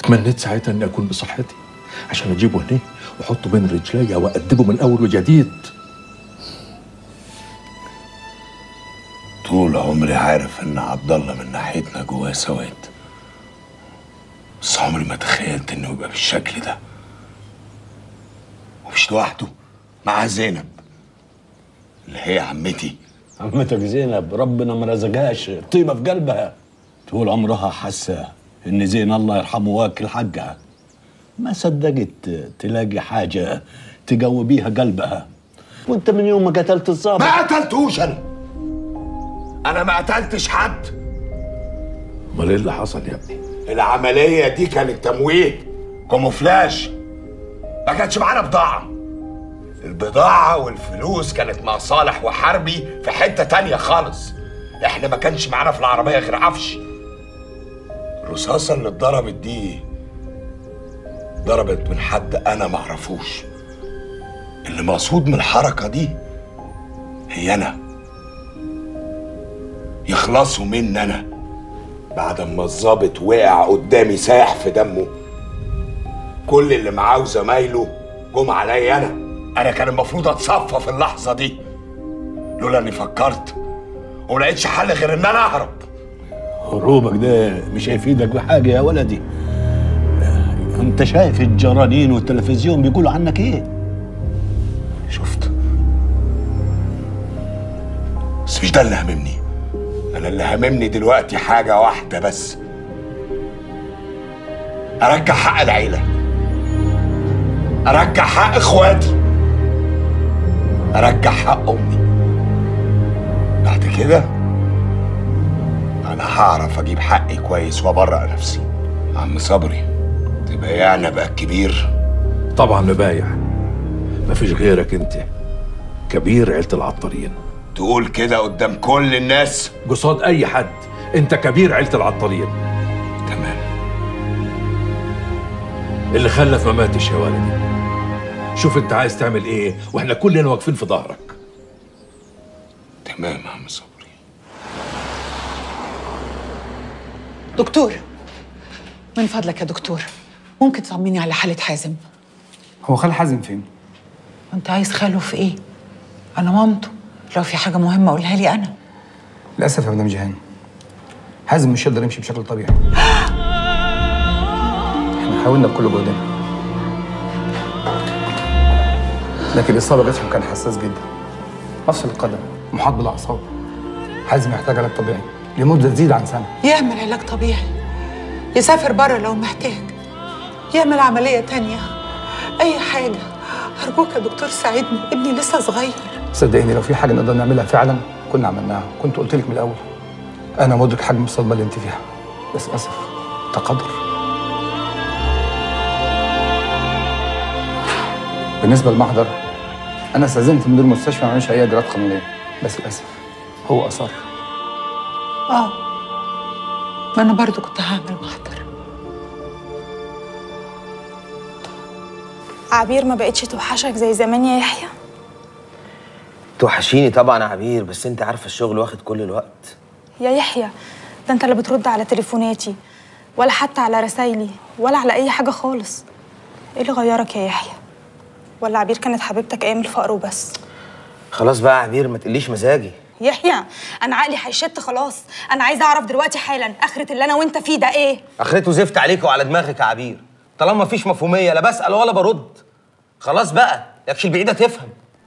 تمنيت ساعتها اني اكون بصحتي عشان اجيبه هنا واحطه بين رجلي وادبه من اول وجديد طول عمري عارف ان عبد الله من ناحيتنا جواه سواد بس عمري ما تخيلت انه يبقى بالشكل ده ومش لوحده مع زينب اللي هي عمتي عمتك زينب ربنا ما رزقهاش طيبه في قلبها طول عمرها حاسه ان زين الله يرحمه واكل حقها ما صدقت تلاقي حاجه تقوي بيها قلبها وانت من يوم ما قتلت الظابط ما قتلتوش انا انا ما قتلتش حد امال ايه اللي حصل يا ابني العمليه دي كانت تمويه كوموفلاج ما كانش معانا بضاعه البضاعه والفلوس كانت مع صالح وحربي في حته تانية خالص احنا ما كانش معانا في العربيه غير عفش الرصاصه اللي اتضربت دي ضربت من حد انا معرفوش اللي مقصود من الحركه دي هي انا يخلصوا مني انا بعد ما الظابط وقع قدامي سايح في دمه كل اللي معاه وزمايله جم عليا انا انا كان المفروض اتصفى في اللحظه دي لولا اني فكرت ولقيتش حل غير ان انا اهرب هروبك ده مش هيفيدك بحاجه يا ولدي انت شايف الجرانين والتلفزيون بيقولوا عنك ايه شفت بس مش ده اللي هاممني انا اللي هاممني دلوقتي حاجه واحده بس ارجع حق العيله ارجع حق اخواتي ارجع حق امي بعد كده انا هعرف اجيب حقي كويس وابرأ نفسي عم صبري تبقى يعني ابقى الكبير طبعا مبايع مفيش غيرك انت كبير عيله العطارين تقول كده قدام كل الناس قصاد اي حد انت كبير عيله العطارين تمام اللي خلف ما ماتش يا ولدي شوف انت عايز تعمل ايه واحنا كلنا واقفين في ظهرك تمام يا عم صبري دكتور من فضلك يا دكتور ممكن تطمني على حالة حازم هو خال حازم فين؟ وانت عايز خاله في ايه؟ انا مامته لو في حاجة مهمة قولها لي انا للأسف يا مدام جيهان حازم مش هيقدر يمشي بشكل طبيعي احنا حاولنا بكل جهدنا لكن الإصابة جت في مكان حساس جدا مفصل القدم محاط بالأعصاب حازم يحتاج علاج طبيعي لمدة تزيد عن سنة يعمل علاج طبيعي يسافر بره لو محتاج يعمل عملية تانية أي حاجة أرجوك يا دكتور ساعدني ابني لسه صغير صدقيني لو في حاجة نقدر نعملها فعلا كنا عملناها كنت قلت لك من الأول أنا مدرك حجم الصدمة اللي أنت فيها بس للأسف ده قدر بالنسبة للمحضر أنا استأذنت مدير المستشفى ما عملش أي إجراءات قانونية بس للأسف هو أصر آه ما أنا برضو كنت هعمل محضر عبير ما بقتش توحشك زي زمان يا يحيى توحشيني طبعا يا عبير بس انت عارفه الشغل واخد كل الوقت يا يحيى ده انت اللي بترد على تليفوناتي ولا حتى على رسايلي ولا على اي حاجه خالص ايه اللي غيرك يا يحيى ولا عبير كانت حبيبتك ايام الفقر وبس خلاص بقى يا عبير ما تقليش مزاجي يحيى انا عقلي هيشت خلاص انا عايزه اعرف دلوقتي حالا اخره اللي انا وانت فيه ده ايه اخرته زفت عليك وعلى دماغك يا عبير طالما مفيش مفهوميه لا بسال ولا برد خلاص بقى يكفي البعيده تفهم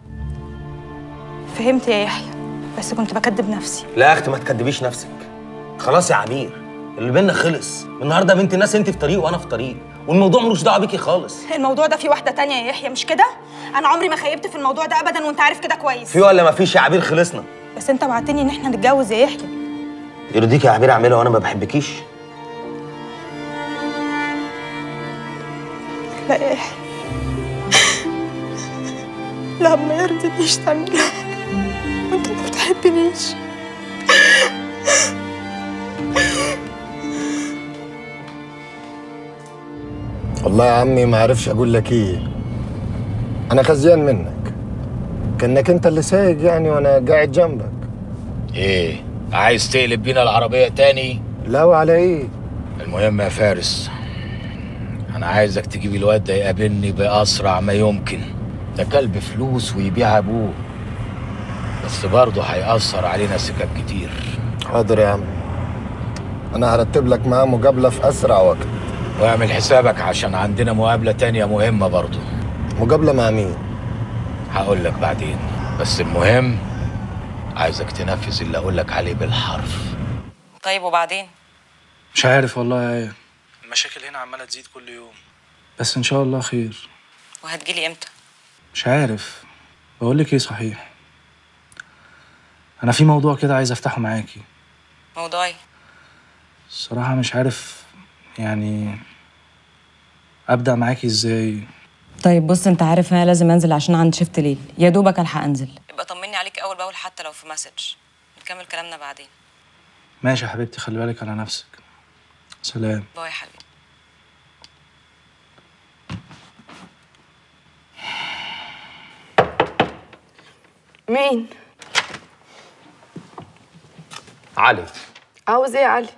فهمت يا يحيى بس كنت بكدب نفسي لا يا اختي ما تكدبيش نفسك خلاص يا عبير اللي بينا خلص النهارده يا بنت الناس انت في طريق وانا في طريق والموضوع ملوش دعوه بيكي خالص الموضوع ده فيه واحده تانية يا يحيى مش كده انا عمري ما خيبت في الموضوع ده ابدا وانت عارف كده كويس في ولا مفيش يا عبير خلصنا بس انت وعدتني ان احنا نتجوز يا يحيى يرضيك يا عبير اعملها وانا ما بحبكيش لا يا يحيى لا ما يرضينيش تعملها وانت ما بتحبنيش والله يا عمي ما عارفش اقول لك ايه انا خزيان منك كانك انت اللي سايق يعني وانا قاعد جنبك ايه عايز تقلب بينا العربية تاني لا وعلى ايه المهم يا فارس انا عايزك تجيب الواد ده يقابلني باسرع ما يمكن ده كلب فلوس ويبيع ابوه بس برضه هيأثر علينا سكك كتير حاضر يا عم انا هرتب لك معاه مقابله في اسرع وقت واعمل حسابك عشان عندنا مقابلة تانية مهمة برضه مقابله مع مين هقول لك بعدين بس المهم عايزك تنفذ اللي اقول لك عليه بالحرف طيب وبعدين مش عارف والله يا ايه المشاكل هنا عماله تزيد كل يوم بس ان شاء الله خير وهتجيلي امتى مش عارف بقول لك ايه صحيح انا في موضوع كده عايز افتحه معاكي موضوعي الصراحه مش عارف يعني ابدا معاكي ازاي طيب بص انت عارف انا لازم انزل عشان عندي شفت ليل يا دوبك الحق انزل يبقى طمني عليك اول باول حتى لو في مسج نكمل كلامنا بعدين ماشي يا حبيبتي خلي بالك على نفسك سلام باي يا حبيبي مين؟ علي عاوز ايه يا علي؟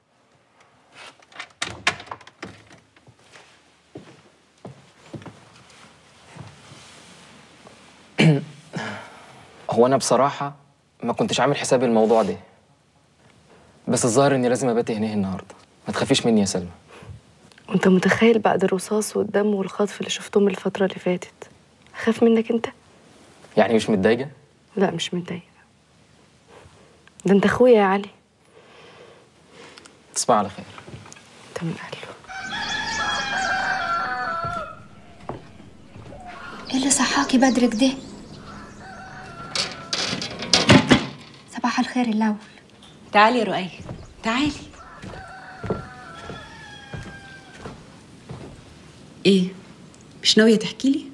هو انا بصراحه ما كنتش عامل حسابي الموضوع ده بس الظاهر اني لازم ابات هنا النهارده ما تخافيش مني يا سلمى وانت متخيل بعد الرصاص والدم والخطف اللي شفتهم الفترة اللي فاتت اخاف منك انت؟ يعني مش متضايقه لا مش متضايقة ده انت اخويا يا علي تصبح على خير انت من اهله ايه اللي صحاكي بدري كده صباح الخير الاول تعالي يا رؤية تعالي ايه مش ناوية تحكي لي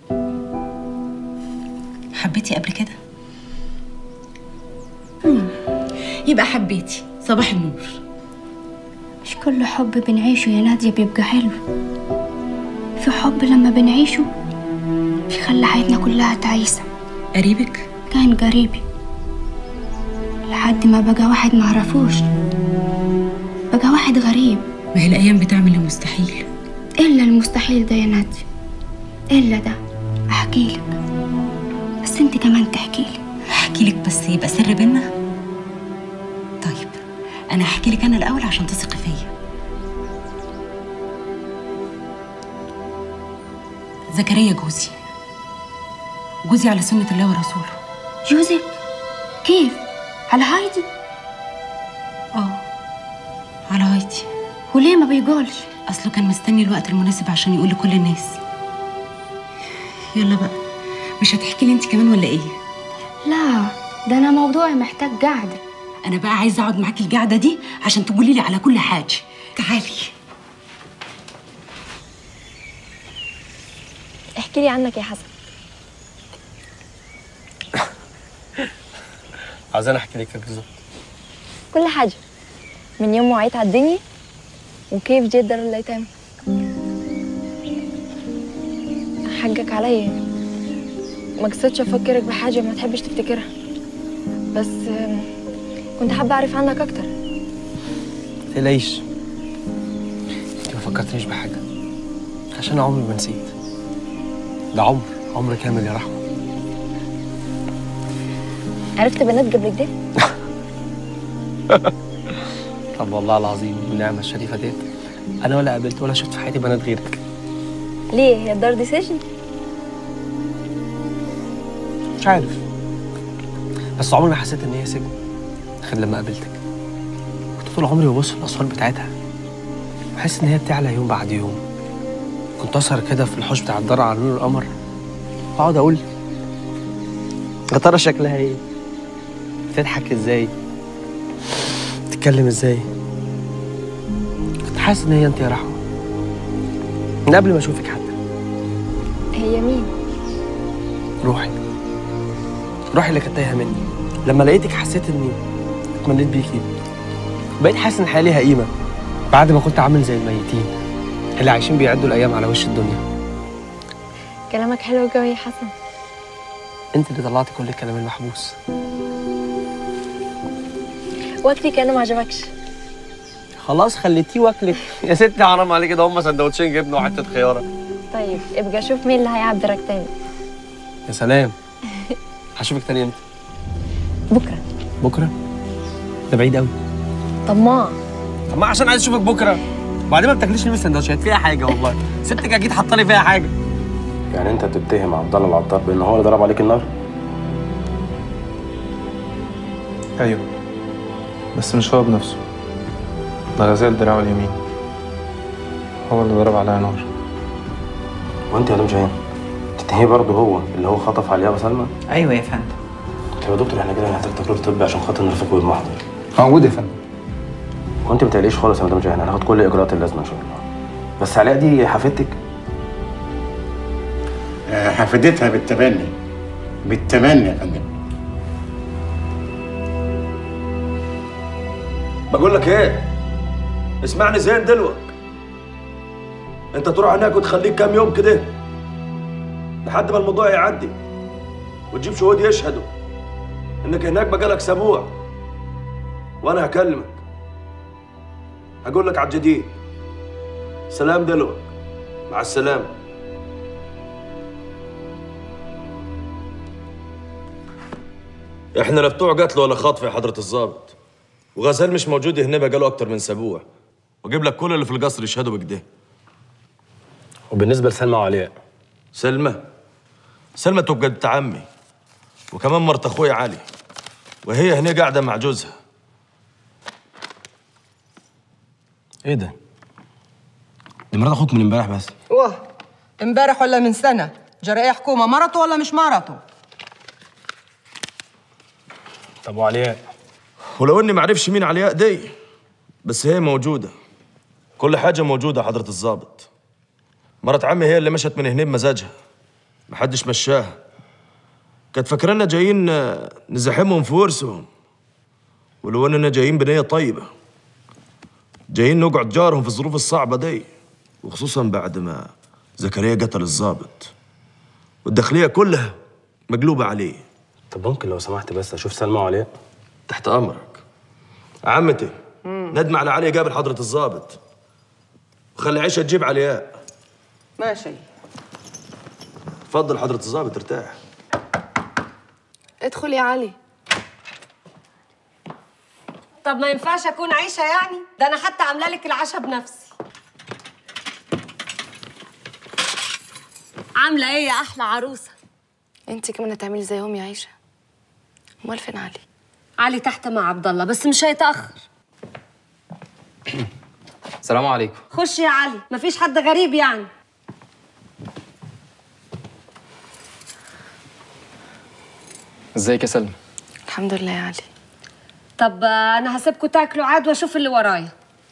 حبيتي قبل كده يبقى حبيتي صباح النور مش كل حب بنعيشه يا نادية بيبقى حلو في حب لما بنعيشه بيخلي حياتنا كلها تعيسة قريبك كان قريبي لحد ما بقى واحد معرفوش بقى واحد غريب ما هي الايام بتعمل المستحيل إلا المستحيل ده يا نادية إلا ده أحكي لك بس أنت كمان تحكي لي احكي لك بس يبقى سر بينا طيب انا هحكي لك انا الاول عشان تثقي فيا زكريا جوزي جوزي على سنة الله ورسوله جوزك كيف على هايدي اه على هايدي وليه ما بيقولش اصله كان مستني الوقت المناسب عشان يقول لكل الناس يلا بقى مش هتحكي لي انت كمان ولا ايه لا ده أنا موضوعي محتاج قعدة انا بقى عايزه اقعد معاكي القعده دي عشان تقولي لي على كل حاجه تعالي احكي لي عنك يا حسن عايزين احكي لك بالظبط كل حاجة من يوم ما وعيت على الدنيا وكيف جيت دار الأيتام حقك عليا ما قصدتش أفكرك بحاجة ما تحبش تفتكرها بس آم، كنت حابة أعرف عنك أكتر تقلقيش انت ما فكرتنيش بحاجه عشان أنا عمري ما نسيت ده عمر عمر كامل يا رحمه عرفت بنات قبل كده طب والله العظيم بالنعمه الشريفه ديت انا ولا قابلت ولا شفت في حياتي بنات غيرك ليه هي الدار دي سجن مش عارف بس عمري ما حسيت ان هي سجن غير لما قابلتك كنت طول عمري ببص الاسوار بتاعتها بحس ان هي بتعلى يوم بعد يوم كنت اسهر كده في الحوش بتاع الدار على نور القمر واقعد اقول يا ترى شكلها ايه بتضحك ازاي بتتكلم ازاي كنت حاسس ان هي انت يا رحمه من قبل ما اشوفك حتى هي مين روحي روحي اللي كانت تايهه مني لما لقيتك حسيت اني اتمنيت بيكي بقيت حاسس ان الحياه ليها قيمه بعد ما كنت عامل زي الميتين اللي عايشين بيعدوا الايام على وش الدنيا كلامك حلو قوي يا حسن انت اللي طلعتي كل الكلام المحبوس وقتي كأنه ما عجبكش خلاص خليتيه واكلك يا ستي حرام عليك ده هم سندوتشين جبنه وحته خياره طيب ابقى شوف مين اللي هيعبرك تاني يا سلام هشوفك تاني امتى بكره بكره ده بعيد قوي طماع طب ما عشان عايز اشوفك بكره وبعدين ما بتاكليش ليه السندوتشات فيها حاجه والله ستك اكيد حاطه لي فيها حاجه يعني انت بتتهم عبد الله العطار بان هو اللي ضرب عليك النار ايوه بس مش هو بنفسه ده غزال دراعه اليمين هو اللي ضرب عليها نار وانت يا مدام تتهمي برضه هو اللي هو خطف عليها وسلمى ايوه يا فندم طب يا دكتور احنا كده هنحتاج تقرير طبي عشان خاطر نرفقه بالمحضر موجود يا فندم وانت ما تقلقيش خالص يا مدام جاهين هناخد كل الاجراءات اللازمه ان شاء الله بس علاء دي حفيدتك آه، حفيدتها بالتبني بالتمني يا فندم بقول لك ايه اسمعني زين دلوك انت تروح هناك وتخليك كام يوم كده لحد ما الموضوع يعدي وتجيب شهود يشهدوا انك هناك بقالك اسبوع وانا هكلمك هقول لك على الجديد سلام دلوك مع السلامه احنا لا بتوع قتل ولا خطف يا حضره الضابط وغزال مش موجود هنا بقاله اكتر من اسبوع واجيب لك كل اللي في القصر يشهدوا بكده وبالنسبه لسلمى وعلياء سلمى سلمى تبقى بنت عمي وكمان مرت اخويا علي وهي هنا قاعده مع جوزها ايه ده؟ دي مرات اخوك من امبارح بس واه امبارح ولا من سنة جرى ايه حكومة مرته ولا مش مرته طب وعلياء ولو اني معرفش مين علياء دي بس هي موجوده كل حاجه موجوده يا حضره الضابط مرات عمي هي اللي مشت من هنا بمزاجها محدش مشاها كانت فاكرانا جايين آه، نزاحمهم في ورثهم ولو اننا جايين بنيه طيبه جايين نقعد جارهم في الظروف الصعبه دي وخصوصا بعد ما زكريا قتل الضابط والداخليه كلها مقلوبه عليه طب ممكن لو سمحت بس اشوف سلمى وعلياء تحت امرك عمتي ندم على علي قابل حضره الضابط وخلي عيشه تجيب علياء ماشي اتفضل حضره الضابط ارتاح ادخل يا علي طب ما ينفعش اكون عايشه يعني ده انا حتى عامله لك العشاء بنفسي عامله ايه يا احلى عروسه انت كمان هتعملي زيهم يا عيشه امال فين علي علي تحت مع عبد الله بس مش هيتاخر السلام عليكم خش يا علي مفيش حد غريب يعني ازيك يا سلمى الحمد لله يا علي طب آه، انا هسيبكم تاكلوا عاد واشوف اللي ورايا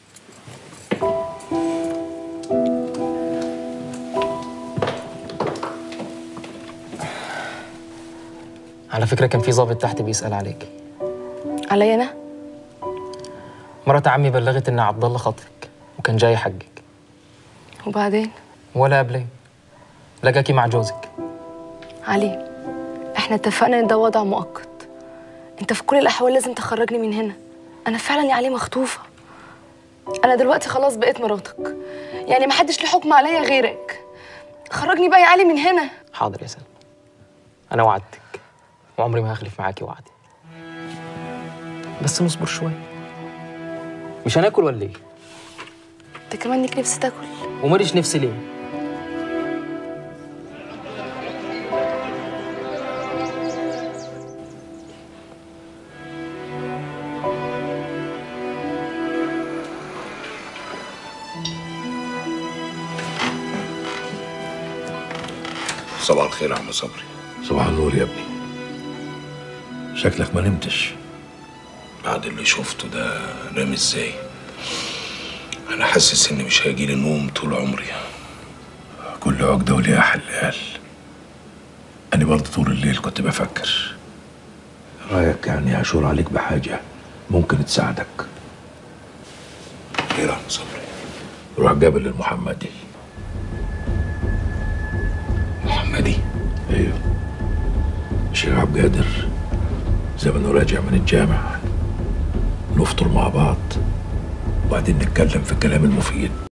على فكره كان في ضابط تحت بيسال عليك عليا انا مرات عمي بلغت ان عبد الله خطفك وكان جاي حجك وبعدين ولا قبلين لقاكي مع جوزك علي احنا اتفقنا ان ده وضع مؤقت انت في كل الاحوال لازم تخرجني من هنا انا فعلا يا علي مخطوفه انا دلوقتي خلاص بقيت مراتك يعني محدش له حكم عليا غيرك خرجني بقى يا علي من هنا حاضر يا سلمى انا وعدتك وعمري ما هخلف معاكي وعدي بس نصبر شويه مش هناكل ولا ايه انت كمان ليك نفسي تاكل وماليش نفسي ليه صباح الخير يا عم صبري صباح النور يا ابني شكلك ما نمتش بعد اللي شفته ده نام ازاي انا حاسس ان مش هيجيلي نوم طول عمري كل عقدة وليها حل قال أنا برضه طول الليل كنت بفكر رأيك يعني هشور عليك بحاجة ممكن تساعدك ايه يا عم صبري روح جبل المحمدي محمدي ايوه الشيخ عبد القادر زي ما انه راجع من الجامع نفطر مع بعض وبعدين نتكلم في الكلام المفيد